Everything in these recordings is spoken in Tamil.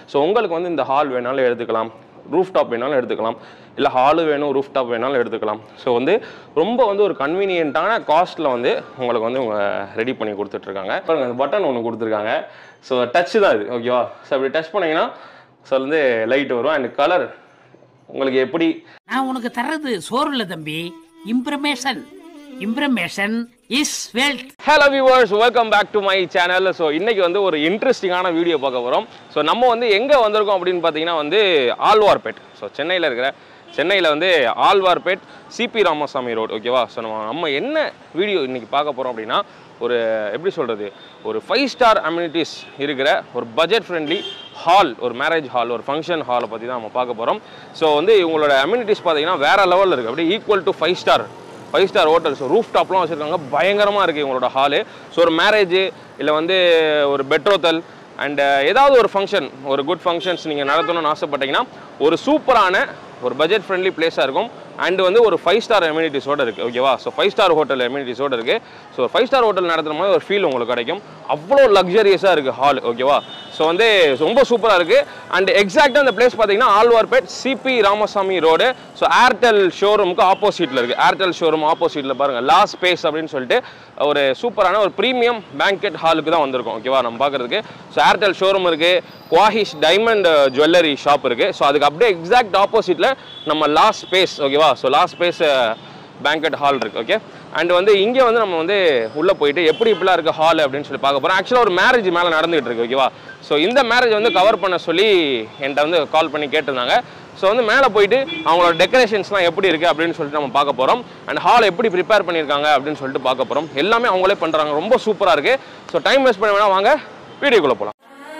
ஸோ உங்களுக்கு வந்து இந்த ஹால் வேணாலும் எடுத்துக்கலாம் ரூஃப் டாப் வேணாலும் எடுத்துக்கலாம் இல்லை ஹாலு வேணும் ரூஃப் டாப் வேணாலும் எடுத்துக்கலாம் ஸோ வந்து ரொம்ப வந்து ஒரு கன்வீனியண்ட்டான காஸ்ட்டில் வந்து உங்களுக்கு வந்து உங்க ரெடி பண்ணி கொடுத்துட்ருக்காங்க பாருங்க அந்த பட்டன் ஒன்று கொடுத்துருக்காங்க ஸோ டச் தான் இது ஓகேவா ஸோ அப்படி டச் பண்ணீங்கன்னா ஸோ வந்து லைட் வரும் அண்ட் கலர் உங்களுக்கு எப்படி நான் உனக்கு தர்றது சோறு இல்ல தம்பி information information is wealth hello viewers welcome back to my channel so இன்னைக்கு வந்து ஒரு இன்ட்ரெஸ்டிங்கான வீடியோ பார்க்க போகிறோம் ஸோ நம்ம வந்து எங்கே வந்திருக்கோம் அப்படின்னு பார்த்தீங்கன்னா வந்து ஆழ்வார்பேட் ஸோ சென்னையில் இருக்கிற சென்னையில் வந்து ஆழ்வார்பேட் சிபி ராமசாமி ரோடு ஓகேவா ஸோ நம்ம நம்ம என்ன வீடியோ இன்னைக்கு பார்க்க போகிறோம் அப்படின்னா ஒரு எப்படி சொல்கிறது ஒரு ஃபைவ் ஸ்டார் அம்யூனிட்டிஸ் இருக்கிற ஒரு பட்ஜெட் ஃப்ரெண்ட்லி ஹால் ஒரு மேரேஜ் ஹால் ஒரு ஃபங்க்ஷன் ஹாலை பற்றி தான் நம்ம பார்க்க போகிறோம் ஸோ வந்து இவங்களோட அம்யூனிட்டிஸ் பார்த்தீங்கன்னா வேறு லெவலில் இருக்குது அப்படியே equal to five star five star hotel so roof டாப்லாம் வச்சுருக்காங்க பயங்கரமாக இருக்குது இவங்களோட ஹாலு ஸோ ஒரு மேரேஜ் இல்லை வந்து ஒரு பெட்ரோத்தல் அண்ட் ஏதாவது ஒரு ஃபங்க்ஷன் ஒரு குட் ஃபங்க்ஷன்ஸ் நீங்கள் நடத்தணும்னு ஆசைப்பட்டீங்கன்னா ஒரு சூப்பரான ஒரு பட்ஜெட் ஃப்ரெண்ட்லி பிளேஸாக இருக்கும் அண்ட் வந்து ஒரு ஃபைவ் ஸ்டார் அம்யூனிட்டிஸோட இருக்குது ஓகேவா ஸோ ஃபைவ் ஸ்டார் ஹோட்டல் அம்யூனிட்டிஸோட இருக்குது ஸோ ஃபைவ் ஸ்டார் ஹோட்டல் நடத்துகிற மாதிரி ஒரு ஃபீல் உங்களுக்கு கிடைக்கும் அவ்வளோ லக்ஸரியஸாக இருக்குது ஹால் ஓகேவா ஸோ வந்து ரொம்ப சூப்பராக இருக்குது அண்ட் எக்ஸாக்டாக அந்த பிளேஸ் பார்த்தீங்கன்னா Alwarpet CP Ramasamy road so Airtel ஷோரூமுக்கு ஆப்போசிட்டில் இருக்குது ஏர்டெல் ஷோரூம் ஆப்போசிட்டில் பாருங்கள் லா ஸ்பேஸ் அப்படின்னு சொல்லிட்டு ஒரு சூப்பரான ஒரு ப்ரீமியம் பேங்கெட் ஹாலுக்கு தான் வந்திருக்கோம் ஓகேவா நம்ம பார்க்குறதுக்கு ஸோ ஏர்டெல் ஷோரூம் இருக்குது குவாஹிஷ் டைமண்ட் ஜுவல்லரி ஷாப் இருக்குது ஸோ அதுக்கு அப்படியே எக்ஸாக்ட் ஆப்போசிட்டில் நம்ம லா ஸ்பேஸ் ஓகேவா so La Space banquet hall இருக்குது ஓகே அண்ட் வந்து இங்கே வந்து நம்ம வந்து உள்ளே போயிட்டு எப்படி இப்படிலாம் இருக்குது ஹால் அப்படின்னு சொல்லி பார்க்க போகிறோம் ஆக்சுவலாக ஒரு மேரேஜ் மேலே நடந்துகிட்டு இருக்கு ஓகேவா ஸோ இந்த மேரேஜ் வந்து கவர் பண்ண சொல்லி என்கிட்ட வந்து கால் பண்ணி கேட்டிருந்தாங்க ஸோ வந்து மேலே போயிட்டு அவங்களோட டெக்கரேஷன்ஸ்லாம் எப்படி இருக்குது அப்படின்னு சொல்லிட்டு நம்ம பார்க்க போகிறோம் அண்ட் ஹால் எப்படி ப்ரிப்பேர் பண்ணியிருக்காங்க அப்படின்னு சொல்லிட்டு பார்க்க போகிறோம் எல்லாமே அவங்களே பண்ணுறாங்க ரொம்ப சூப்பராக இருக்குது ஸோ டைம் வேஸ்ட் பண்ண வேணாம் வாங்க வீடியோக்குள்ளே போகலாம்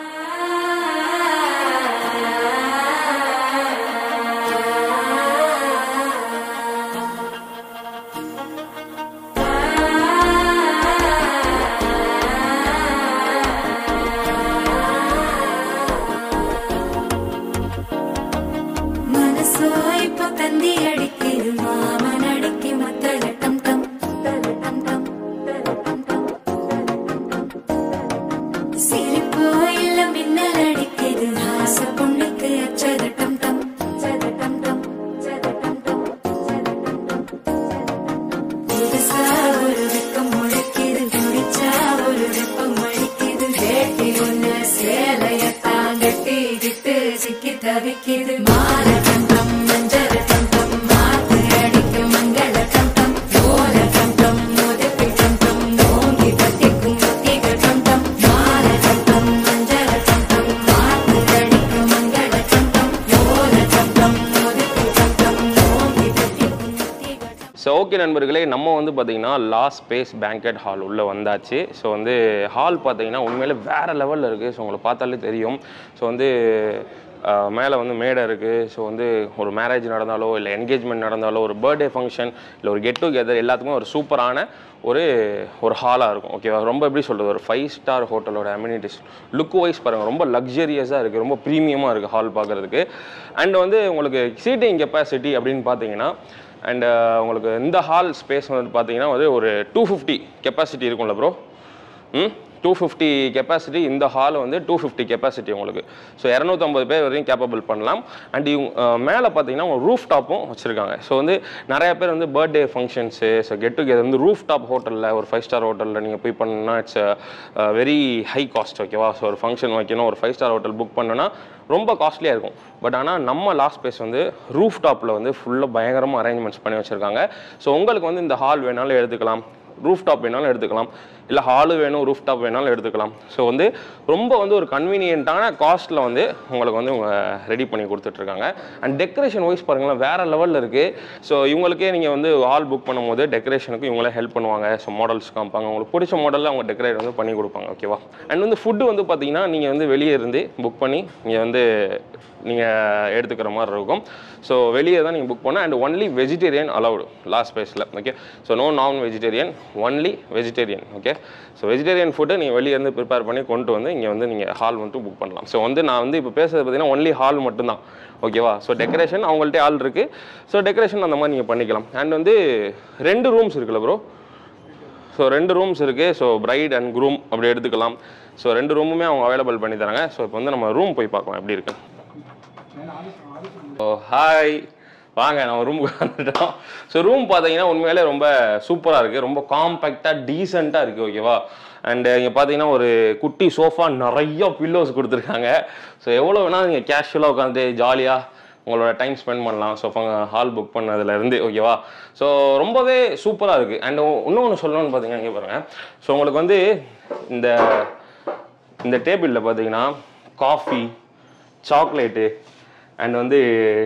മനസ്സോ ഇപ്പൊ തന്തി അടിക്കരു മാമനടിക്ക് മത്തലട്ടം ടം തലട്ടം ടം തലട്ടം ടം സിരിപ്പോ ഇല്ല മിന്നലടിക്കരു ഹാസ പൊണ്ணுக்கு അച്ചതട്ടം ടം ചതട്ടം ടം ചതട്ടം ടം ചതട്ടം ടം പുതുசா ஒரு வெக்கம் முளைக்குது குடிச்சா ஒரு வெப்பம் அடிக்குது வேட்டி ஒண்ணு சேலையத்தான் கட்டிக்கிட்டு சிக்கி தவிக்குது மால கண்டம் மஞ்சள் கண்டம் மாத்து அடிக்க மங்கள கண்டம் ஓல கண்டம் முதுப்பி கண்டம் ஓங்கி பத்திக்கும் முத்திகள் கண்டம் மால கண்டம் மஞ்சள் கண்டம் மாத்து அடிக்க மங்கள கண்டம் ஓல கண்டம் முதுப்பி கண்டம் ஓங்கி பத்திக்கும் முத்திகள் கண்டம் ஸோ ஓகே நண்பர்களே நம்ம வந்து பார்த்தீங்கன்னா லா ஸ்பேஸ் பேங்கெட் ஹால் உள்ளே வந்தாச்சு ஸோ வந்து ஹால் பார்த்தீங்கன்னா உண்மையிலே வேறு லெவலில் இருக்குது ஸோ உங்களை பார்த்தாலே தெரியும் ஸோ வந்து மேலே வந்து மேடை இருக்குது ஸோ வந்து ஒரு மேரேஜ் நடந்தாலோ இல்லை என்கேஜ்மெண்ட் நடந்தாலோ ஒரு பர்த்டே ஃபங்க்ஷன் இல்லை ஒரு கெட் டுகெதர் எல்லாத்துக்குமே ஒரு சூப்பரான ஒரு ஒரு ஹாலாக இருக்கும் ஓகேவா ரொம்ப எப்படி சொல்கிறது ஒரு ஃபைவ் ஸ்டார் ஹோட்டலோட அம்யூனிட்டிஸ் லுக் வைஸ் பாருங்கள் ரொம்ப லக்ஸரியஸாக இருக்குது ரொம்ப ப்ரீமியமாக இருக்குது ஹால் பார்க்குறதுக்கு அண்ட் வந்து உங்களுக்கு சீட்டிங் கெப்பாசிட்டி அப்படின்னு பார்த்தீங்கன்னா அண்ட் உங்களுக்கு இந்த ஹால் ஸ்பேஸ் வந்து பார்த்தீங்கன்னா வந்து ஒரு டூ ஃபிஃப்டி கெப்பாசிட்டி இருக்கும்ல ப்ரோ ம் டூ ஃபிஃப்டி கெப்பாசிட்டி இந்த ஹால் வந்து டூ ஃபிஃப்டி கெப்பாசிட்டி உங்களுக்கு ஸோ இரநூத்தம்பது பேர் வரையும் கேப்பபிள் பண்ணலாம் அண்ட் இவங்க மேலே பார்த்தீங்கன்னா ஒரு ரூஃப் டாப்பும் வச்சுருக்காங்க ஸோ வந்து நிறைய பேர் வந்து birthday functions so get together வந்து ரூஃப் டாப் ஹோட்டலில் ஒரு ஃபைவ் ஸ்டார் ஹோட்டலில் நீங்கள் போய் பண்ணணும்னா இட்ஸ் வெரி ஹை காஸ்ட் ஓகேவா ஸோ ஒரு ஃபங்க்ஷன் வைக்கணும் ஒரு ஃபைவ் ஸ்டார் ஹோட்டல் புக் பண்ணோன்னா ரொம்ப காஸ்ட்லியாக இருக்கும் பட் ஆனால் நம்ம லாஸ்ட் ஸ்பேஸ் வந்து ரூஃப் டாப்பில் வந்து ஃபுல்லாக பயங்கரமாக அரேஞ்ச்மெண்ட்ஸ் பண்ணி வச்சுருக்காங்க ஸோ உங்களுக்கு வந்து இந்த ஹால் வேணாலும் எடுத்துக்கலாம் ரூஃப் டாப் வேணாலும் எடுத்துக்கலாம் இல்லை ஹாலு வேணும் ரூஃப் டாப் வேணாலும் எடுத்துக்கலாம் ஸோ வந்து ரொம்ப வந்து ஒரு கன்வீனியண்ட்டான காஸ்ட்டில் வந்து உங்களுக்கு வந்து இவங்க ரெடி பண்ணி கொடுத்துட்ருக்காங்க அண்ட் டெக்கரேஷன் வைஸ் பாருங்களேன் வேறு லெவலில் இருக்குது ஸோ இவங்களுக்கே நீங்கள் வந்து ஹால் புக் பண்ணும்போது டெக்கரேஷனுக்கு இவங்களே ஹெல்ப் பண்ணுவாங்க ஸோ மாடல்ஸ் காமிப்பாங்க உங்களுக்கு பிடிச்ச மாடலில் அவங்க டெக்கரேட் வந்து பண்ணி கொடுப்பாங்க ஓகேவா அண்ட் வந்து ஃபுட்டு வந்து பார்த்தீங்கன்னா நீங்கள் வந்து வெளியே இருந்து புக் பண்ணி நீங்கள் வந்து நீங்கள் எடுத்துக்கிற மாதிரி இருக்கும் ஸோ வெளியே தான் நீங்கள் புக் பண்ண and only vegetarian allowed last ஸ்பேஸில் okay so no non vegetarian only vegetarian okay so vegetarian ஃபுட்டை நீங்கள் வெளியே இருந்து ப்ரிப்பேர் பண்ணி கொண்டு வந்து இங்கே வந்து நீங்கள் ஹால் மட்டும் புக் பண்ணலாம் ஸோ வந்து நான் வந்து இப்போ பேசுறது பார்த்தீங்கன்னா ஒன்லி ஹால் மட்டும்தான் ஓகேவா ஸோ டெக்கரேஷன் அவங்கள்ட்ட ஆள் இருக்குது ஸோ டெக்கரேஷன் அந்த மாதிரி நீங்கள் பண்ணிக்கலாம் அண்ட் வந்து ரெண்டு ரூம்ஸ் இருக்குல்ல ப்ரோ ஸோ ரெண்டு ரூம்ஸ் இருக்குது ஸோ பிரைட் அண்ட் குரூம் அப்படி எடுத்துக்கலாம் ஸோ ரெண்டு ரூமுமே அவங்க அவைலபிள் பண்ணி தராங்க ஸோ இப்போ வந்து நம்ம ரூம் போய் பார்க்கலாம் எப்படி இருக்கு ஓ ஹாய் வாங்க நம்ம ரூமுக்கு வந்துட்டோம் ஸோ ரூம் பார்த்தீங்கன்னா உண்மையிலே ரொம்ப சூப்பராக இருக்குது ரொம்ப காம்பேக்டாக டீசெண்டாக இருக்குது ஓகேவா அண்டு இங்கே பார்த்தீங்கன்னா ஒரு குட்டி சோஃபா நிறைய பில்லோஸ் கொடுத்துருக்காங்க ஸோ எவ்வளோ வேணால் நீங்கள் கேஷுவலாக உட்காந்து ஜாலியாக உங்களோட டைம் ஸ்பெண்ட் பண்ணலாம் ஸோ ஹால் புக் பண்ணதுலேருந்து ஓகேவா ஸோ ரொம்பவே சூப்பராக இருக்குது அண்ட் இன்னொன்று சொல்லணும்னு பார்த்தீங்கன்னா இங்கே பாருங்கள் ஸோ உங்களுக்கு வந்து இந்த இந்த டேபிளில் பார்த்தீங்கன்னா காஃபி சாக்லேட்டு அண்ட் வந்து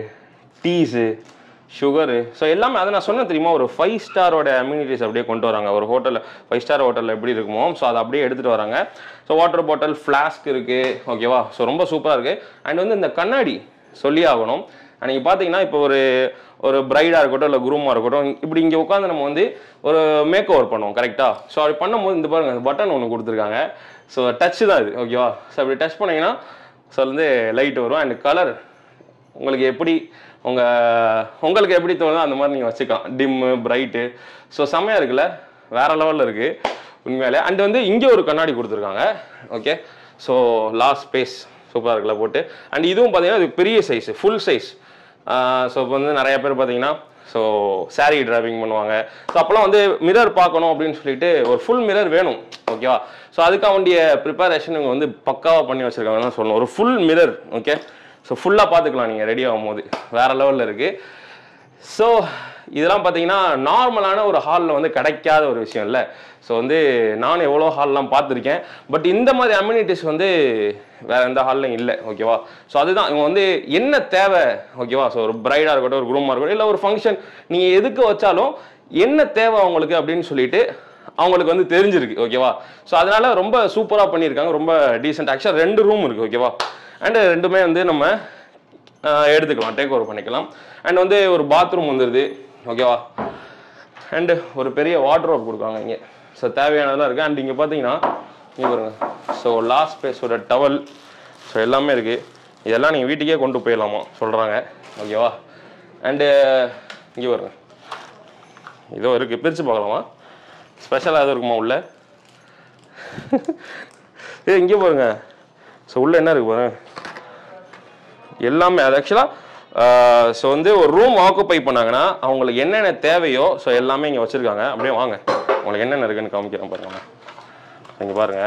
டீஸு சுகரு ஸோ எல்லாமே அதை நான் சொன்னேன் தெரியுமா ஒரு ஃபைவ் ஸ்டாரோட அம்யூனிட்டிஸ் அப்படியே கொண்டு வராங்க ஒரு ஹோட்டலில் ஃபைவ் ஸ்டார் ஹோட்டலில் எப்படி இருக்குமோ ஸோ அதை அப்படியே எடுத்துகிட்டு வராங்க ஸோ வாட்டர் பாட்டில் ஃப்ளாஸ்க் இருக்குது ஓகேவா ஸோ ரொம்ப சூப்பராக இருக்குது அண்ட் வந்து இந்த கண்ணாடி சொல்லி ஆகணும் அன்றைக்கி பார்த்தீங்கன்னா இப்போ ஒரு ஒரு பிரைடாக இருக்கட்டும் இல்லை குரூமாக இருக்கட்டும் இப்படி இங்கே உட்காந்து நம்ம வந்து ஒரு மேக் ஓவர் பண்ணுவோம் கரெக்டாக ஸோ அப்படி பண்ணும்போது இந்த பாருங்க பட்டன் ஒன்று கொடுத்துருக்காங்க ஸோ டச்சு தான் இது ஓகேவா ஸோ அப்படி டச் பண்ணீங்கன்னா ஸோ வந்து லைட் வரும் அண்ட் கலர் உங்களுக்கு எப்படி உங்கள் உங்களுக்கு எப்படி தோணுதோ அந்த மாதிரி நீங்கள் வச்சுக்கலாம் டிம்மு பிரைட்டு ஸோ செம்மையாக இருக்குல்ல வேற லெவலில் இருக்குது உண்மையாலே அண்ட் வந்து இங்கே ஒரு கண்ணாடி கொடுத்துருக்காங்க ஓகே ஸோ லாஸ்ட் ஸ்பேஸ் சூப்பராக இருக்குல்ல போட்டு அண்ட் இதுவும் பார்த்தீங்கன்னா இது பெரிய சைஸ் ஃபுல் சைஸ் ஸோ இப்போ வந்து நிறைய பேர் பார்த்தீங்கன்னா ஸோ saree டிரைவிங் பண்ணுவாங்க ஸோ அப்போலாம் வந்து மிரர் பார்க்கணும் அப்படின்னு சொல்லிட்டு ஒரு ஃபுல் மிரர் வேணும் ஓகேவா ஸோ அதுக்காக வேண்டிய ப்ரிப்பரேஷன் இவங்க வந்து பக்காவாக பண்ணி வச்சிருக்காங்கன்னு தான் சொல்லணும் ஒரு ஃபுல் மிரர் ஓகே ஸோ ஃபுல்லாக பார்த்துக்கலாம் நீங்கள் ரெடி ஆகும்போது வேறு லெவலில் இருக்குது ஸோ இதெல்லாம் பார்த்தீங்கன்னா நார்மலான ஒரு ஹாலில் வந்து கிடைக்காத ஒரு விஷயம் இல்லை ஸோ வந்து நானும் எவ்வளோ ஹால்லாம் பார்த்துருக்கேன் பட் இந்த மாதிரி அம்யூனிட்டிஸ் வந்து வேற எந்த ஹால்லையும் இல்லை ஓகேவா ஸோ அதுதான் இவங்க வந்து என்ன தேவை ஓகேவா ஸோ ஒரு பிரைடாக இருக்கட்டும் ஒரு குரூமாக இருக்கட்டும் இல்லை ஒரு ஃபங்க்ஷன் நீங்கள் எதுக்கு வச்சாலும் என்ன தேவை அவங்களுக்கு அப்படின்னு சொல்லிட்டு அவங்களுக்கு வந்து தெரிஞ்சிருக்கு ஓகேவா ஸோ அதனால ரொம்ப சூப்பராக பண்ணியிருக்காங்க ரொம்ப டீசென்ட் ஆக்சுவலாக ரெண்டு ரூம் இருக்குது ஓகேவா அண்டு ரெண்டுமே வந்து நம்ம ஆஹ் எடுத்துக்கலாம் டேக் ஓவர் பண்ணிக்கலாம் அண்ட் வந்து ஒரு பாத்ரூம் வந்துடுது ஓகேவா அண்டு ஒரு பெரிய வாட்ரோப் கொடுக்காங்க இங்கே ஸோ தேவையானதெல்லாம் இருக்குது அண்ட் இங்கே பார்த்தீங்கன்னா இங்கே பாருங்க ஸோ லாஸ்ட் ஸ்பேஸோட டவல் ஸோ எல்லாமே இருக்குது இதெல்லாம் நீங்கள் வீட்டுக்கே கொண்டு போயிடலாமா சொல்கிறாங்க ஓகேவா அண்டு இங்கே பாருங்க இதோ இருக்குது பிரித்து பார்க்கலாமா ஸ்பெஷலாக எதுவும் இருக்குமா உள்ள ஏ இங்கே பாருங்க ஸோ உள்ள என்ன இருக்கு பாருங்க எல்லாமே அது ஆக்சுவலாக ஸோ வந்து ஒரு ரூம் ஆக்குப்பை பண்ணாங்கன்னா அவங்களுக்கு என்னென்ன தேவையோ ஸோ எல்லாமே இங்கே வச்சுருக்காங்க அப்படியே வாங்க உங்களுக்கு என்னென்ன இருக்குன்னு காமிக்கிறேன் பாருங்க இங்கே பாருங்க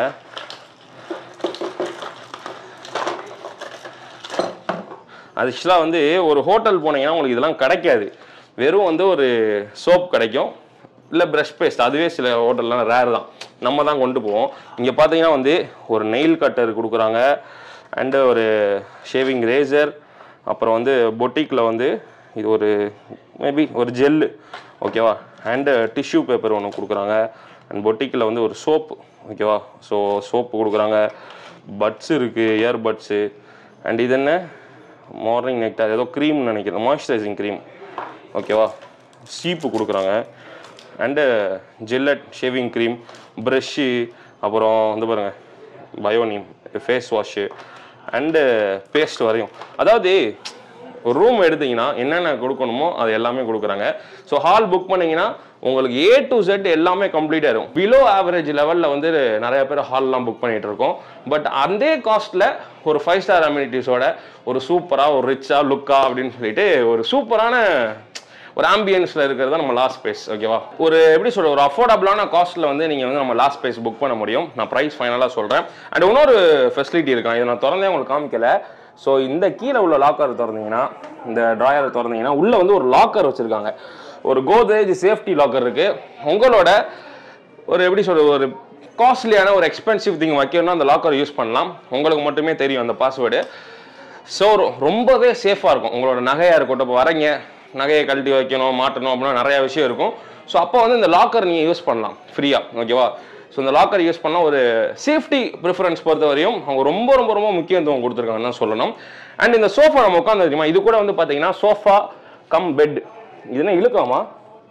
அது ஆக்சுவலாக வந்து ஒரு ஹோட்டல் போனீங்கன்னா உங்களுக்கு இதெல்லாம் கிடைக்காது வெறும் வந்து ஒரு சோப் கிடைக்கும் இல்லை ப்ரஷ் பேஸ்ட் அதுவே சில ஹோட்டல்லாம் ரேர் தான் நம்ம தான் கொண்டு போவோம் இங்கே பார்த்தீங்கன்னா வந்து ஒரு நெயில் கட்டர் கொடுக்குறாங்க அண்டு ஒரு ஷேவிங் ரேசர் அப்புறம் வந்து பொட்டிக்கில் வந்து இது ஒரு மேபி ஒரு ஜெல்லு ஓகேவா அண்டு டிஷ்யூ பேப்பர் ஒன்று கொடுக்குறாங்க அண்ட் பொட்டிக்கில் வந்து ஒரு சோப்பு ஓகேவா ஸோ சோப்பு கொடுக்குறாங்க பட்ஸ் இருக்குது இயர் பட்ஸு அண்ட் இது என்ன மார்னிங் நெக்டார் ஏதோ க்ரீம் நினைக்கிறேன் மாய்ஸ்சரைசிங் க்ரீம் ஓகேவா சீப்பு கொடுக்குறாங்க and Gillette shaving cream brush அப்புறம் வந்து பாருங்க பயோனிம் ஃபேஸ் வாஷு அண்டு பேஸ்ட் வரையும் அதாவது ஒரு ரூம் எடுத்தீங்கன்னா என்னென்ன கொடுக்கணுமோ அது எல்லாமே கொடுக்குறாங்க ஸோ ஹால் புக் பண்ணீங்கன்னா உங்களுக்கு ஏ டு செட் எல்லாமே கம்ப்ளீட் ஆயிரும் பிலோ ஆவரேஜ் லெவலில் வந்து நிறைய பேர் ஹால்லாம் புக் பண்ணிட்டு இருக்கோம் பட் அதே காஸ்ட்டில் ஒரு ஃபைவ் ஸ்டார் அம்யூனிட்டிஸோட ஒரு சூப்பராக ஒரு ரிச்சா லுக்கா அப்படின்னு சொல்லிட்டு ஒரு சூப்பரான ஒரு ஆம்பியன்ஸில் இருக்கிறது தான் நம்ம லாஸ்ட் ஸ்பேஸ் ஓகேவா ஒரு எப்படி சொல்ற ஒரு அஃபோர்டபுளான காஸ்ட்டில் வந்து நீங்கள் வந்து நம்ம லாஸ்ட் ஸ்பேஸ் புக் பண்ண முடியும் நான் ப்ரைஸ் ஃபைனலாக சொல்கிறேன் அண்ட் இன்னொரு ஃபெசிலிட்டி இருக்கான் இதை நான் திறந்தே உங்களுக்கு காமிக்கல ஸோ இந்த கீழே உள்ள லாக்கர் திறந்தீங்கன்னா இந்த ட்ராயரை திறந்தீங்கன்னா உள்ளே வந்து ஒரு லாக்கர் வச்சுருக்காங்க ஒரு கோத்ரேஜ் சேஃப்டி லாக்கர் இருக்குது உங்களோட ஒரு எப்படி சொல்றது ஒரு காஸ்ட்லியான ஒரு எக்ஸ்பென்சிவ் திங் வைக்கணும்னா அந்த லாக்கர் யூஸ் பண்ணலாம் உங்களுக்கு மட்டுமே தெரியும் அந்த பாஸ்வேர்டு ஸோ ரொம்பவே சேஃபாக இருக்கும் உங்களோட நகையாக இருக்கட்டும் இப்போ வரீங்க நகையை கழட்டி வைக்கணும் மாட்டணும் அப்படின்னா நிறைய விஷயம் இருக்கும் ஸோ அப்போ வந்து இந்த லாக்கர் நீங்கள் யூஸ் பண்ணலாம் ஃப்ரீயாக ஓகேவா ஸோ இந்த லாக்கர் யூஸ் பண்ணால் ஒரு சேஃப்டி ப்ரிஃபரன்ஸ் பொறுத்த வரையும் அவங்க ரொம்ப ரொம்ப ரொம்ப முக்கியத்துவம் கொடுத்துருக்காங்கன்னு தான் சொல்லணும் அண்ட் இந்த சோஃபா நம்ம உட்காந்து தெரியுமா இது கூட வந்து பார்த்தீங்கன்னா சோஃபா கம் பெட் இது என்ன இழுக்காமா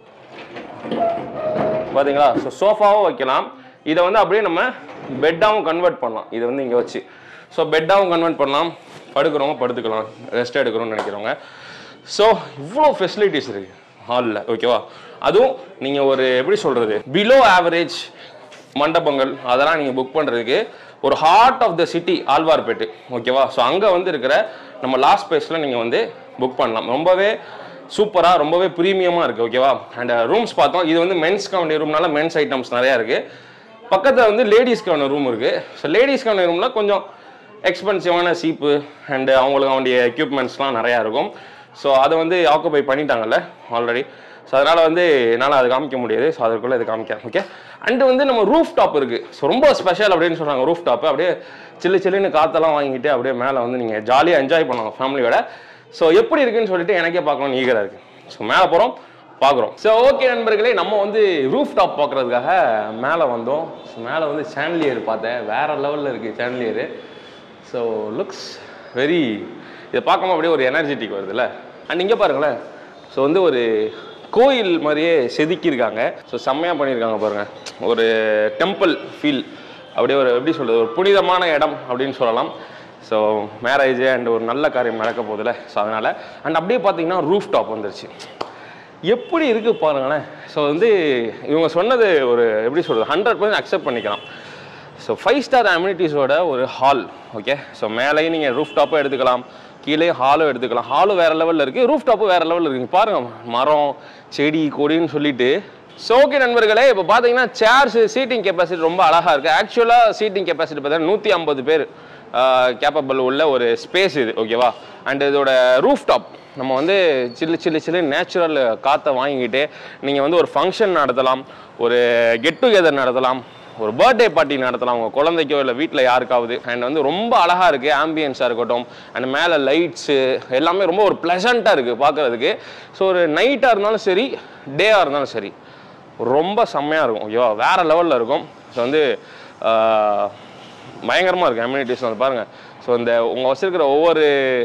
பாத்தீங்களா ஸோ சோஃபாவும் வைக்கலாம் இதை வந்து அப்படியே நம்ம பெட்டாகவும் கன்வெர்ட் பண்ணலாம் இதை வந்து இங்கே வச்சு ஸோ பெட்டாகவும் கன்வெர்ட் பண்ணலாம் படுக்கிறவங்க படுத்துக்கலாம் ரெஸ்ட் எடுக்கிறோம்னு நினைக்கிறவங்க ஸோ இவ்வளோ ஃபெசிலிட்டிஸ் இருக்கு ஹாலில் ஓகேவா அதுவும் நீங்கள் ஒரு எப்படி சொல்கிறது பிலோ ஆவரேஜ் மண்டபங்கள் அதெல்லாம் நீங்கள் புக் பண்ணுறதுக்கு ஒரு heart of the city Alwarpet ஓகேவா ஸோ அங்கே வந்து இருக்கிற நம்ம லாஸ்ட் ஸ்பேஸில் நீங்கள் வந்து புக் பண்ணலாம் ரொம்பவே சூப்பராக ரொம்பவே ப்ரீமியமாக இருக்குது ஓகேவா அண்ட் ரூம்ஸ் பார்த்தோம் இது வந்து மென்ஸ்க்கு வேண்டிய ரூம்னால மென்ஸ் ஐட்டம்ஸ் நிறையா இருக்குது பக்கத்தில் வந்து லேடிஸ்க்கான ரூம் இருக்குது ஸோ லேடிஸ்க்கான ரூம்ல கொஞ்சம் எக்ஸ்பென்சிவான சீப்பு அண்டு அவங்களுக்கு அவனுடைய எக்யூப்மெண்ட்ஸ்லாம் நிறையா இருக்கும் ஸோ அதை வந்து ஆக்குபை பண்ணிட்டாங்கல்ல ஆல்ரெடி ஸோ அதனால் வந்து என்னால் அது காமிக்க முடியாது ஸோ அதுக்குள்ளே இது காமிக்கிறேன் ஓகே அண்டு வந்து நம்ம ரூஃப் டாப் இருக்குது ஸோ ரொம்ப ஸ்பெஷல் அப்படின்னு சொல்கிறாங்க ரூஃப் டாப்பு அப்படியே சில்லு சில்லுன்னு காற்றெல்லாம் வாங்கிட்டு அப்படியே மேலே வந்து நீங்கள் ஜாலியாக என்ஜாய் பண்ணுவாங்க ஃபேமிலியோட ஸோ எப்படி இருக்குன்னு சொல்லிட்டு எனக்கே பார்க்கணும்னு ஈகராக இருக்குது ஸோ மேலே போகிறோம் பார்க்குறோம் ஸோ ஓகே நண்பர்களே நம்ம வந்து ரூஃப் டாப் பார்க்குறதுக்காக மேலே வந்தோம் ஸோ மேலே வந்து சாண்ட்லியர் பார்த்தேன் வேற லெவலில் இருக்குது சாண்ட்லியரு ஸோ லுக்ஸ் வெரி இதை பார்க்கும்போது அப்படியே ஒரு எனர்ஜெட்டிக் வருதுல்ல அண்ட் இங்கே பாருங்களேன் ஸோ வந்து ஒரு கோயில் மாதிரியே செதுக்கியிருக்காங்க ஸோ செம்மையாக பண்ணியிருக்காங்க பாருங்க ஒரு டெம்பிள் ஃபீல் அப்படியே ஒரு எப்படி சொல்கிறது ஒரு புனிதமான இடம் அப்படின்னு சொல்லலாம் ஸோ மேரேஜ் அண்ட் ஒரு நல்ல காரியம் நடக்க போகுதுல ஸோ அதனால் அண்ட் அப்படியே பார்த்தீங்கன்னா ரூஃப் டாப் வந்துருச்சு எப்படி இருக்கு பாருங்களேன் ஸோ வந்து இவங்க சொன்னது ஒரு எப்படி சொல்கிறது ஹண்ட்ரட் பர்சன்ட் அக்செப்ட் பண்ணிக்கலாம் ஸோ ஃபைவ் ஸ்டார் அம்யூனிட்டிஸோட ஒரு ஹால் ஓகே ஸோ மேலேயும் நீங்கள் ரூஃப் டாப்பும் எடுத்துக்கலாம் கீழே ஹாலும் எடுத்துக்கலாம் ஹாலும் வேறு லெவலில் இருக்குது ரூஃப் டாப்பும் வேறு லெவலில் இருக்குது பாருங்க மரம் செடி கொடின்னு சொல்லிட்டு ஸோ ஓகே நண்பர்களே இப்போ பார்த்தீங்கன்னா சேர்ஸ் சீட்டிங் கெப்பாசிட்டி ரொம்ப அழகாக இருக்குது ஆக்சுவலாக சீட்டிங் கெப்பாசிட்டி பார்த்தீங்கன்னா நூற்றி ஐம்பது பேர் கேப்பபிள் உள்ள ஒரு ஸ்பேஸ் இது ஓகேவா அண்ட் இதோட ரூஃப் டாப் நம்ம வந்து சில்லு சில்லு சில்லு நேச்சுரல் காற்றை வாங்கிக்கிட்டு நீங்கள் வந்து ஒரு ஃபங்க்ஷன் நடத்தலாம் ஒரு கெட் டுகெதர் நடத்தலாம் ஒரு பர்த்டே பார்ட்டி நடத்தலாம் உங்கள் குழந்தைக்கோ இல்லை வீட்டில் யாருக்காவது அண்ட் வந்து ரொம்ப அழகாக இருக்குது ஆம்பியன்ஸாக இருக்கட்டும் அண்ட் மேலே லைட்ஸு எல்லாமே ரொம்ப ஒரு ப்ளசண்ட்டாக இருக்குது பார்க்குறதுக்கு ஸோ ஒரு நைட்டாக இருந்தாலும் சரி டேயாக இருந்தாலும் சரி ரொம்ப செம்மையாக இருக்கும் ஓகேவா வேறு லெவலில் இருக்கும் ஸோ வந்து பயங்கரமாக இருக்குது அம்யூனிட்டிஸ் வந்து பாருங்கள் ஸோ இந்த உங்கள் வச்சிருக்கிற ஒவ்வொரு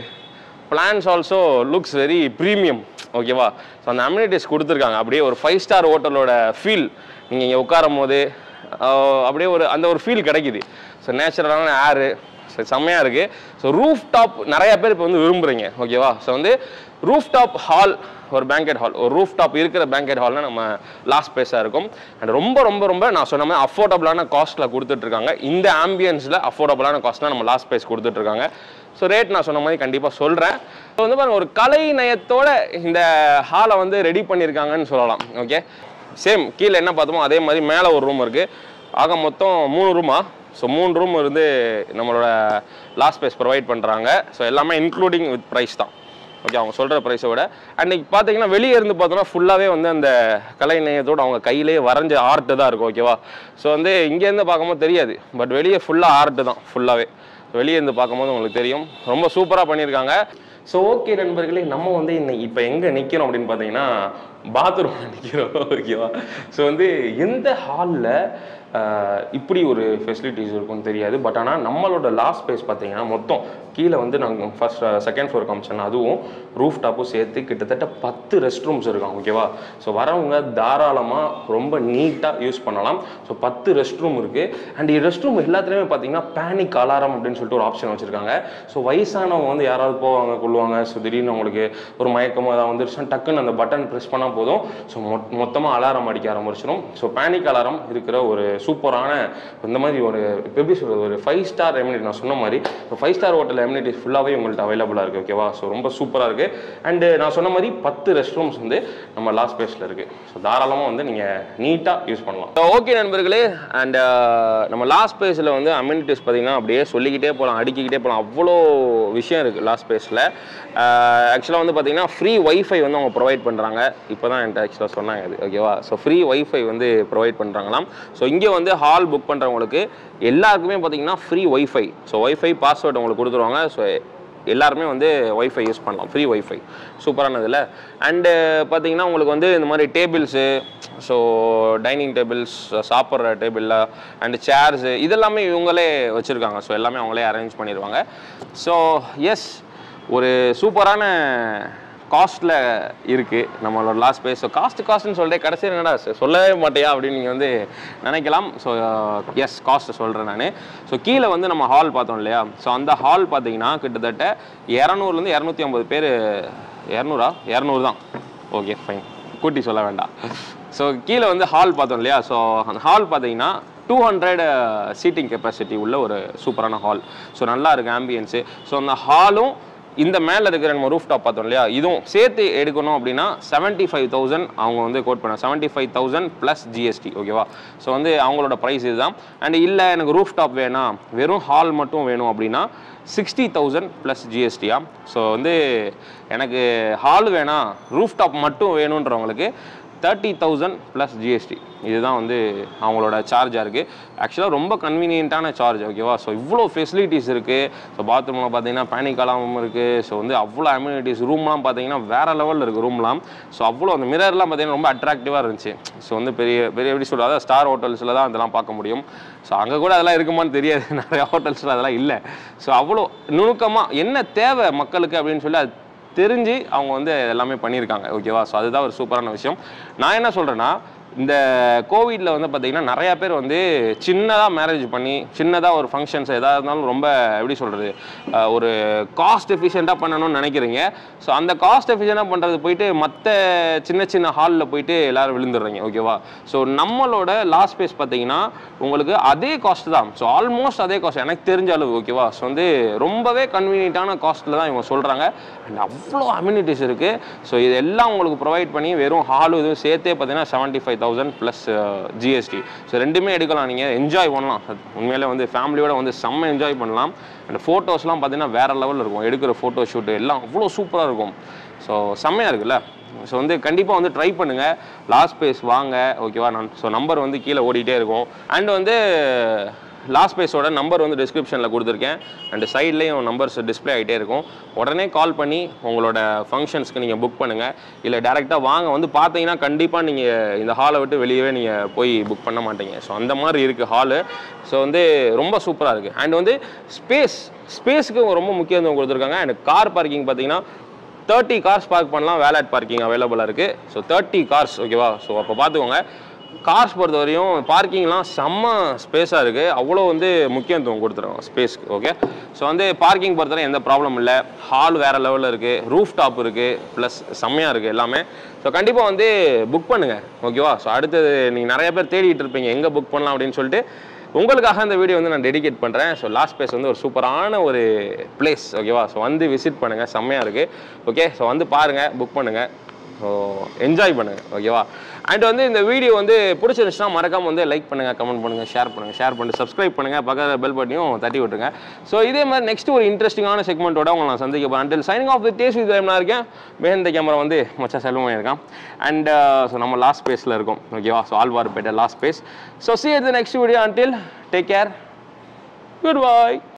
plans also looks very premium ஓகேவா ஸோ அந்த அம்யூனிட்டிஸ் கொடுத்துருக்காங்க அப்படியே ஒரு ஃபைவ் ஸ்டார் ஹோட்டலோட ஃபீல் நீங்கள் இங்கே உட்காரும் போது ஆஹ், அப்படியே ஒரு அந்த ஒரு ஃபீல் கிடைக்குது ஸோ நேச்சுரலான ஏரு ஸோ செம்மையாக இருக்குது ஸோ ரூஃப் டாப் நிறைய பேர் இப்போ வந்து விரும்புகிறீங்க ஓகேவா ஸோ வந்து ரூஃப் டாப் ஹால் ஒரு பேங்கெட் ஹால் ஒரு ரூஃப் டாப் இருக்கிற பேங்கெட் ஹால்னா நம்ம லாஸ்ட் ஸ்பேஸாக இருக்கும் அண்ட் ரொம்ப ரொம்ப ரொம்ப நான் சொன்ன மாதிரி அஃபோர்டபுளான காஸ்ட்டில் கொடுத்துட்ருக்காங்க இந்த ஆம்பியன்ஸில் அஃபோர்டபுளான காஸ்ட்லாம் நம்ம லாஸ்ட் ஸ்பேஸ் கொடுத்துட்ருக்காங்க ஸோ ரேட் நான் சொன்ன மாதிரி கண்டிப்பாக சொல்கிறேன் ஸோ வந்து பாருங்க ஒரு கலை நயத்தோட இந்த ஹாலை வந்து ரெடி பண்ணியிருக்காங்கன்னு சொல்லலாம் ஓகே சேம் கீழே என்ன பார்த்தோமோ அதே மாதிரி மேலே ஒரு ரூம் இருக்குது ஆக மொத்தம் மூணு ரூமா ஸோ மூணு ரூம் வந்து நம்மளோட லாஸ்ட் ஸ்பேஸ் ப்ரொவைட் பண்ணுறாங்க ஸோ எல்லாமே இன்க்ளூடிங் வித் ப்ரைஸ் தான் ஓகே அவங்க சொல்கிற ப்ரைஸை விட அன்னைக்கு பார்த்தீங்கன்னா வெளியே இருந்து பார்த்தோன்னா ஃபுல்லாகவே வந்து அந்த கலை நயத்தோட அவங்க கையிலேயே வரைஞ்ச ஆர்ட்டு தான் இருக்கும் ஓகேவா ஸோ வந்து இங்கேருந்து பார்க்கும்போது தெரியாது பட் வெளியே ஃபுல்லாக ஆர்ட்டு தான் ஃபுல்லாகவே வெளியே இருந்து பார்க்கும்போது உங்களுக்கு தெரியும் ரொம்ப சூப்பராக பண்ணியிருக்காங்க ஸோ ஓகே நண்பர்களே நம்ம வந்து இன்னைக்கு இப்போ எங்கே நிற்கிறோம் அப்படின்னு பார்த்தீங்கன்னா பாத்ரூம் நிற்கிறோம் ஓகேவா ஸோ வந்து எந்த ஹாலில் இப்படி ஒரு ஃபெசிலிட்டிஸ் இருக்கும்னு தெரியாது பட் ஆனால் நம்மளோட லாஸ்ட் ஸ்பேஸ் பார்த்தீங்கன்னா மொத்தம் கீழே வந்து நாங்கள் ஃபர்ஸ்ட் செகண்ட் ஃப்ளோர் காமிச்சோன்னா அதுவும் ரூஃப் டாப்பும் சேர்த்து கிட்டத்தட்ட பத்து ரெஸ்ட் ரூம்ஸ் இருக்கும் ஓகேவா ஸோ வரவங்க தாராளமாக ரொம்ப நீட்டாக யூஸ் பண்ணலாம் ஸோ பத்து ரெஸ்ட் ரூம் இருக்குது அண்ட் ரெஸ்ட் ரூம் எல்லாத்துலேயுமே பார்த்தீங்கன்னா பேனிக் அலாரம் அப்படின்னு சொல்லிட்டு ஒரு ஆப்ஷன் வச்சுருக்காங்க ஸோ வயசானவங்க வந்து யாராவது போவாங்க கொள்வாங்க ஸோ திடீர்னு அவங்களுக்கு ஒரு மயக்கமோ ஏதாவது வந்துருச்சுன்னா டக்குன்னு அந்த பட்டன் ப்ரெஸ் பண்ணால் போதும் ஸோ மொத்தமாக அலாரம் அடிக்க ஆரம்பிச்சிடும் ஸோ பேனிக் அலாரம் இருக்கிற ஒரு சூப்பரான இந்த மாதிரி ஒரு இப்ப எப்படி சொல்கிறது ஒரு ஃபைவ் ஸ்டார் எம்யூனிட்டி நான் சொன்ன மாதிரி ஃபைவ் ஸ்டார் ஹோட்டல் எம்யூனிட்டிஸ் ஃபுல்லாகவே உங்கள்கிட்ட அவைலபிளாக இருக்குது ஓகேவா ஸோ ரொம்ப சூப்பராக இருக்குது அண்டு நான் சொன்ன மாதிரி பத்து ரெஸ்ட் ரூம்ஸ் வந்து நம்ம லாஸ்ட் ஸ்பேஸில் இருக்குது ஸோ தாராளமாக வந்து நீங்கள் நீட்டாக யூஸ் பண்ணலாம் ஓகே நண்பர்களே அண்ட் நம்ம லாஸ்ட் ஸ்பேஸில் வந்து அம்யூனிட்டிஸ் பார்த்தீங்கன்னா அப்படியே சொல்லிக்கிட்டே போகலாம் அடுக்கிக்கிட்டே போகலாம் அவ்வளோ விஷயம் இருக்குது லாஸ்ட் ஸ்பேஸில் ஆக்சுவலாக வந்து பார்த்தீங்கன்னா ஃப்ரீ ஒய்ஃபை வந்து அவங்க ப்ரொவைட் பண்ணுறாங்க இப்போ தான் என்கிட்ட ஆக்சுவலாக சொன்னாங்க அது ஓகேவா ஸோ ஃப்ரீ ஒய்ஃபை வந்து ப்ரொவைட் பண்ணுறாங்களாம் ஸோ இங்கே வந்து ஹால் புக் பண்ணுறவங்களுக்கு எல்லாருக்குமே பார்த்தீங்கன்னா free wifi so wifi password உங்களுக்கு கொடுத்துருவாங்க ஸோ எல்லாருமே வந்து ஒய்ஃபை யூஸ் பண்ணலாம் ஃப்ரீ ஒய்ஃபை சூப்பரானதில்ல அண்டு பார்த்தீங்கன்னா உங்களுக்கு வந்து இந்த மாதிரி டேபிள்ஸு ஸோ டைனிங் டேபிள்ஸ் சாப்பிட்ற டேபிளில் அண்டு சேர்ஸு இதெல்லாமே இவங்களே வச்சுருக்காங்க ஸோ எல்லாமே அவங்களே அரேஞ்ச் பண்ணிடுவாங்க ஸோ எஸ் ஒரு சூப்பரான காஸ்ட்டில் இருக்குது நம்மளோட லாஸ்ட் ஸ்பேஸ் ஸோ காஸ்ட் காஸ்ட்னு சொல்லிட்டு கடைசியில் என்னடா சொ- சொல்லவே மாட்டியா அப்படின்னு நீங்கள் வந்து நினைக்கலாம் ஸோ எஸ் காஸ்ட் சொல்கிறேன் நான் ஸோ கீழே வந்து நம்ம ஹால் பார்த்தோம் இல்லையா ஸோ அந்த ஹால் பார்த்தீங்கன்னா கிட்டத்தட்ட இரநூறுலேருந்து இரநூத்தி ஐம்பது பேர் இரநூறா இரநூறு தான் ஓகே ஃபைன் கூட்டி சொல்ல வேண்டாம் ஸோ கீழே வந்து ஹால் பார்த்தோம் இல்லையா ஸோ அந்த ஹால் பார்த்தீங்கன்னா டூ ஹண்ட்ரட் சீட்டிங் கெப்பாசிட்டி உள்ள ஒரு சூப்பரான ஹால் ஸோ நல்லா இருக்கு ஆம்பியன்ஸு ஸோ அந்த ஹாலும் இந்த மேலே இருக்கிற நம்ம ரூஃப் டாப் பார்த்தோம் இல்லையா இதுவும் சேர்த்து எடுக்கணும் அப்படின்னா செவன்ட்டி ஃபைவ் தௌசண்ட் அவங்க வந்து கோட் பண்ண seventy five thousand plus GST ஓகேவா ஸோ வந்து அவங்களோட ப்ரைஸ் இதுதான் அண்ட் இல்லை எனக்கு ரூஃப் டாப் வேணாம் வெறும் ஹால் மட்டும் வேணும் அப்படின்னா சிக்ஸ்டி தௌசண்ட் ப்ளஸ் ஜிஎஸ்டியா ஸோ வந்து எனக்கு ஹால் வேணாம் ரூஃப் டாப் மட்டும் வேணுன்றவங்களுக்கு தேர்ட்டி தௌசண்ட் ப்ளஸ் ஜிஎஸ்டி இதுதான் வந்து அவங்களோட சார்ஜாக இருக்குது ஆக்சுவலாக ரொம்ப கன்வீனியண்ட்டான சார்ஜ் ஓகேவா ஸோ இவ்வளோ ஃபெசிலிட்டிஸ் இருக்குது ஸோ பாத்ரூமில் பார்த்தீங்கன்னா பேனிக் அலாமும் இருக்குது ஸோ வந்து அவ்வளோ அம்யூனிட்டிஸ் ரூம்லாம் பார்த்தீங்கன்னா வேறு லெவலில் இருக்குது ரூம்லாம் ஸோ அவ்வளோ அந்த மிரர்லாம் பார்த்தீங்கன்னா ரொம்ப அட்ராக்டிவாக இருந்துச்சு ஸோ வந்து பெரிய பெரிய எப்படி சொல்கிறது அதாவது ஸ்டார் ஹோட்டல்ஸில் தான் அதெல்லாம் பார்க்க முடியும் ஸோ அங்கே கூட அதெல்லாம் இருக்குமான்னு தெரியாது நிறைய ஹோட்டல்ஸில் அதெல்லாம் இல்லை ஸோ அவ்வளோ நுணுக்கமாக என்ன தேவை மக்களுக்கு அப்படின்னு சொல்லி அது தெரிஞ்சு அவங்க வந்து எல்லாமே பண்ணியிருக்காங்க ஓகேவா ஸோ அதுதான் ஒரு சூப்பரான விஷயம் நான் என்ன சொல்கிறேன்னா இந்த கோவிடில் வந்து பார்த்தீங்கன்னா நிறையா பேர் வந்து சின்னதாக மேரேஜ் பண்ணி சின்னதாக ஒரு ஃபங்க்ஷன்ஸ் எதாக இருந்தாலும் ரொம்ப எப்படி சொல்கிறது ஒரு காஸ்ட் எஃபிஷியண்ட்டாக பண்ணணும்னு நினைக்கிறீங்க ஸோ அந்த காஸ்ட் எஃபிஷியண்ட்டாக பண்ணுறது போயிட்டு மற்ற சின்ன சின்ன ஹாலில் போயிட்டு எல்லாரும் விழுந்துடுறீங்க ஓகேவா ஸோ நம்மளோட லாஸ்ட் ஸ்பேஸ் பார்த்தீங்கன்னா உங்களுக்கு அதே காஸ்ட் தான் ஸோ ஆல்மோஸ்ட் அதே காஸ்ட் எனக்கு தெரிஞ்ச அளவு ஓகேவா ஸோ வந்து ரொம்பவே கன்வீனியன்ட்டான காஸ்ட்டில் தான் இவங்க சொல்கிறாங்க அண்ட் அவ்வளோ அம்யூனிட்டிஸ் இருக்குது ஸோ இது எல்லாம் உங்களுக்கு ப்ரொவைட் பண்ணி வெறும் ஹாலும் இதுவும் சேர்த்தே பார்த்தீங்கன்னா seventy five thousand plus GST so ரெண்டுமே எடுக்கலாம் நீங்கள் என்ஜாய் பண்ணலாம் உண்மையிலே வந்து ஃபேமிலியோட வந்து செம்ம என்ஜாய் பண்ணலாம் அண்ட் ஃபோட்டோஸ்லாம் பார்த்தீங்கன்னா வேறு லெவலில் இருக்கும் எடுக்கிற ஃபோட்டோ ஷூட்டு எல்லாம் அவ்வளோ சூப்பராக இருக்கும் ஸோ செம்மையாக இருக்குல்ல ஸோ வந்து கண்டிப்பாக வந்து ட்ரை பண்ணுங்கள் லாஸ்ட் ஸ்பேஸ் வாங்க ஓகேவா நான் ஸோ நம்பர் வந்து கீழே ஓடிட்டே இருக்கும் அண்ட் வந்து லாஸ்ட் பேஸோட நம்பர் வந்து டிஸ்கிரிப்ஷனில் கொடுத்துருக்கேன் அண்ட் சைட்லேயும் நம்பர்ஸ் டிஸ்ப்ளே ஆகிட்டே இருக்கும் உடனே கால் பண்ணி உங்களோட ஃபங்க்ஷன்ஸ்க்கு நீங்கள் புக் பண்ணுங்கள் இல்லை டேரெக்டாக வாங்க வந்து பார்த்தீங்கன்னா கண்டிப்பாக நீங்கள் இந்த ஹாலை விட்டு வெளியவே நீங்கள் போய் புக் பண்ண மாட்டீங்க ஸோ அந்த மாதிரி இருக்குது ஹாலு ஸோ வந்து ரொம்ப சூப்பராக இருக்குது அண்ட் வந்து ஸ்பேஸ் ஸ்பேஸுக்கு ரொம்ப முக்கியத்துவம் கொடுத்துருக்காங்க அண்ட் கார் பார்க்கிங் பார்த்தீங்கன்னா தேர்ட்டி கார்ஸ் பார்க் பண்ணலாம் வேலட் பார்க்கிங் அவைலபிளாக இருக்குது ஸோ தேர்ட்டி கார்ஸ் ஓகேவா ஸோ அப்போ பார்த்துக்கோங்க கார்ஸ் பொறுத்த வரையும் பார்க்கிங்லாம் செம்ம ஸ்பேஸாக இருக்குது அவ்வளோ வந்து முக்கியத்துவம் கொடுத்துருக்காங்க ஸ்பேஸ்க்கு ஓகே ஸோ வந்து பார்க்கிங் பொறுத்தவரை எந்த ப்ராப்ளம் இல்லை ஹால் வேறு லெவலில் இருக்குது ரூஃப் டாப் இருக்குது ப்ளஸ் செம்மையாக இருக்குது எல்லாமே ஸோ கண்டிப்பாக வந்து புக் பண்ணுங்கள் ஓகேவா ஸோ அடுத்தது நீங்கள் நிறைய பேர் தேடிட்டு இருப்பீங்க எங்கே புக் பண்ணலாம் அப்படின்னு சொல்லிட்டு உங்களுக்காக இந்த வீடியோ வந்து நான் டெடிகேட் பண்ணுறேன் ஸோ லாஸ்ட் பிளேஸ் வந்து ஒரு சூப்பரான ஒரு பிளேஸ் ஓகேவா ஸோ வந்து விசிட் பண்ணுங்கள் செம்மையாக இருக்குது ஓகே ஸோ வந்து பாருங்கள் புக் பண்ணுங்கள் ஸோ என்ஜாய் பண்ணுங்கள் ஓகேவா அண்ட் வந்து இந்த வீடியோ வந்து பிடிச்சிருந்துச்சுன்னா மறக்காம வந்து லைக் பண்ணுங்கள் கமெண்ட் பண்ணுங்கள் ஷேர் பண்ணுங்கள் ஷேர் பண்ணிட்டு சப்ஸ்கிரைப் பண்ணுங்கள் பக்கத்தில் பெல் பட்டனையும் தட்டி விட்டுருங்க ஸோ இதே மாதிரி நெக்ஸ்ட் ஒரு இன்ட்ரெஸ்டிங்கான செக்மெண்ட்டோட உங்களை நான் சந்திக்க போகிறேன் until signing off the days இது நான் இருக்கேன் மேந்த கேமரா வந்து மச்சா செல்வம் இருக்கான் அண்ட் ஸோ நம்ம லாஸ்ட் ஸ்பேஸில் இருக்கோம் ஓகேவா ஸோ ஆல்வார்பேட்டை last space so see the next video until take care good bye